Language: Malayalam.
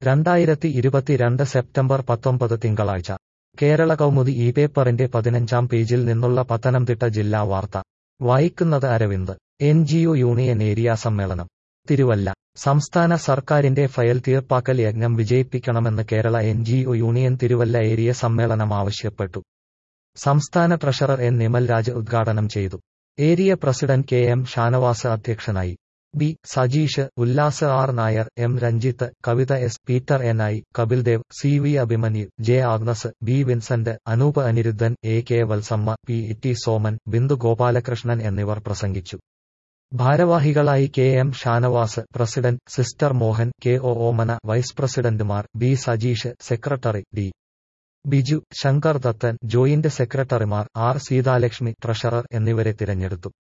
രണ്ടായിരത്തി ഇരുപത്തിരണ്ട് സെപ്റ്റംബർ പത്തൊമ്പത് തിങ്കളാഴ്ച കേരള കൗമുദി ഈ പേപ്പറിന്റെ പതിനഞ്ചാം പേജിൽ നിന്നുള്ള പത്തനംതിട്ട ജില്ലാ വാർത്ത വായിക്കുന്നത് Aravind N G O union area സമ്മേളനം തിരുവല്ല സംസ്ഥാന സർക്കാരിന്റെ ഫയൽ തീർപ്പാക്കൽ യജ്ഞം വിജയിപ്പിക്കണമെന്ന് Kerala N G O union Thiruvalla area സമ്മേളനം ആവശ്യപ്പെട്ടു സംസ്ഥാന ട്രഷറർ എൻ നിമൽരാജ് ഉദ്ഘാടനം ചെയ്തു area president K M Shanavas അധ്യക്ഷനായി B Sajeesh Ullas R Nair M Ranjith Kavitha S Peter N I Kapildev C V Abhimanyu J Agnes B Vincent Anoop Aniruddhan A K Valsamma P T Soman Bindu Gopalakrishnan എന്നിവർ പ്രസംഗിച്ചു ഭാരവാഹികളായി K M Shanavas president sister Mohan K O Omana vice പ്രസിഡന്റുമാർ B Sajeesh secretary D Biju Shankar Dathan joint സെക്രട്ടറിമാർ ആർ സീതാലക്ഷ്മി ട്രഷറർ എന്നിവരെ തിരഞ്ഞെടുത്തു